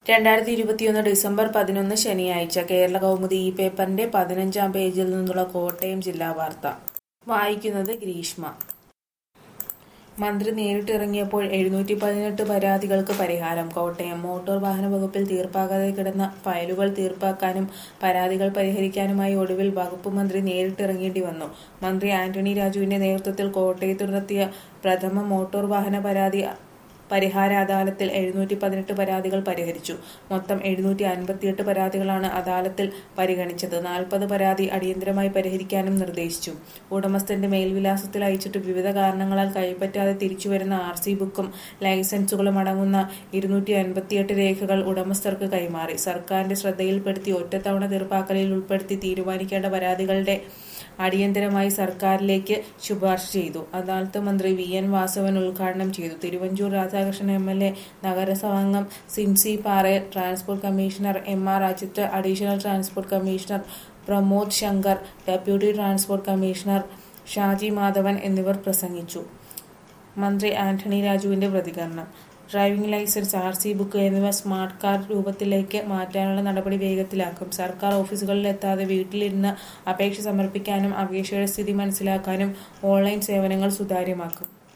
രണ്ടായിരത്തി ഇരുപത്തിയൊന്ന് ഡിസംബർ പതിനൊന്ന് ശനിയാഴ്ച കേരള കൗമുദി ഈ പേപ്പറിന്റെ പതിനഞ്ചാം പേജിൽ നിന്നുള്ള കോട്ടയം ജില്ലാ വാർത്ത വായിക്കുന്നത് ഗ്രീഷ്മ മന്ത്രി നേരിട്ടിറങ്ങിയപ്പോൾ എഴുന്നൂറ്റി പതിനെട്ട് പരാതികൾക്ക് പരിഹാരം കോട്ടയം മോട്ടോർ വാഹന വകുപ്പിൽ തീർപ്പാകാതെ കിടന്ന ഫയലുകൾ തീർപ്പാക്കാനും പരാതികൾ പരിഹരിക്കാനുമായി ഒടുവിൽ വകുപ്പ് മന്ത്രി നേരിട്ടിറങ്ങേണ്ടി വന്നു മന്ത്രി ആന്റണി രാജുവിന്റെ നേതൃത്വത്തിൽ കോട്ടയത്ത് നടത്തിയ പ്രഥമ മോട്ടോർ വാഹന പരാതി പരിഹാര അദാലത്തിൽ എഴുന്നൂറ്റി പതിനെട്ട് പരാതികൾ പരിഹരിച്ചു മൊത്തം എഴുന്നൂറ്റി അൻപത്തിയെട്ട് പരാതികളാണ് അദാലത്തിൽ പരിഗണിച്ചത് നാൽപ്പത് പരാതി അടിയന്തരമായി പരിഹരിക്കാനും നിർദ്ദേശിച്ചു ഉടമസ്ഥന്റെ മേൽവിലാസത്തിൽ അയച്ചിട്ട് വിവിധ കാരണങ്ങളാൽ കൈപ്പറ്റാതെ തിരിച്ചുവരുന്ന ആർ സി ബുക്കും ലൈസൻസുകളും അടങ്ങുന്ന ഇരുന്നൂറ്റി അൻപത്തിയെട്ട് രേഖകൾ ഉടമസ്ഥർക്ക് കൈമാറി സർക്കാരിന്റെ ശ്രദ്ധയിൽപ്പെടുത്തി ഒറ്റത്തവണ തീർപ്പാക്കലിൽ ഉൾപ്പെടുത്തി തീരുമാനിക്കേണ്ട പരാതികളുടെ അടിയന്തരമായി സർക്കാരിലേക്ക് ശുപാർശ ചെയ്തു അദാലത്ത് മന്ത്രി വി എൻ വാസവൻ ഉദ്ഘാടനം ചെയ്തു Thiruvanchoor Radhakrishnan M L A നഗരസഭാംഗം Sincy Parayil transport commissioner M R Ajith additional transport commissioner Pramod Shankar deputy transport commissioner Shaji Madhavan എന്നിവർ പ്രസംഗിച്ചു മന്ത്രി ആന്റണി രാജുവിന്റെ പ്രതികരണം driving licence R C book എന്നിവ സ്മാർട്ട് കാർഡ് രൂപത്തിലേക്ക് മാറ്റാനുള്ള നടപടി വേഗത്തിലാക്കും സർക്കാർ ഓഫീസുകളിൽ എത്താതെ വീട്ടിലിരുന്ന് അപേക്ഷ സമർപ്പിക്കാനും അപേക്ഷയുടെ സ്ഥിതി മനസ്സിലാക്കാനും ഓൺലൈൻ സേവനങ്ങൾ സുതാര്യമാക്കും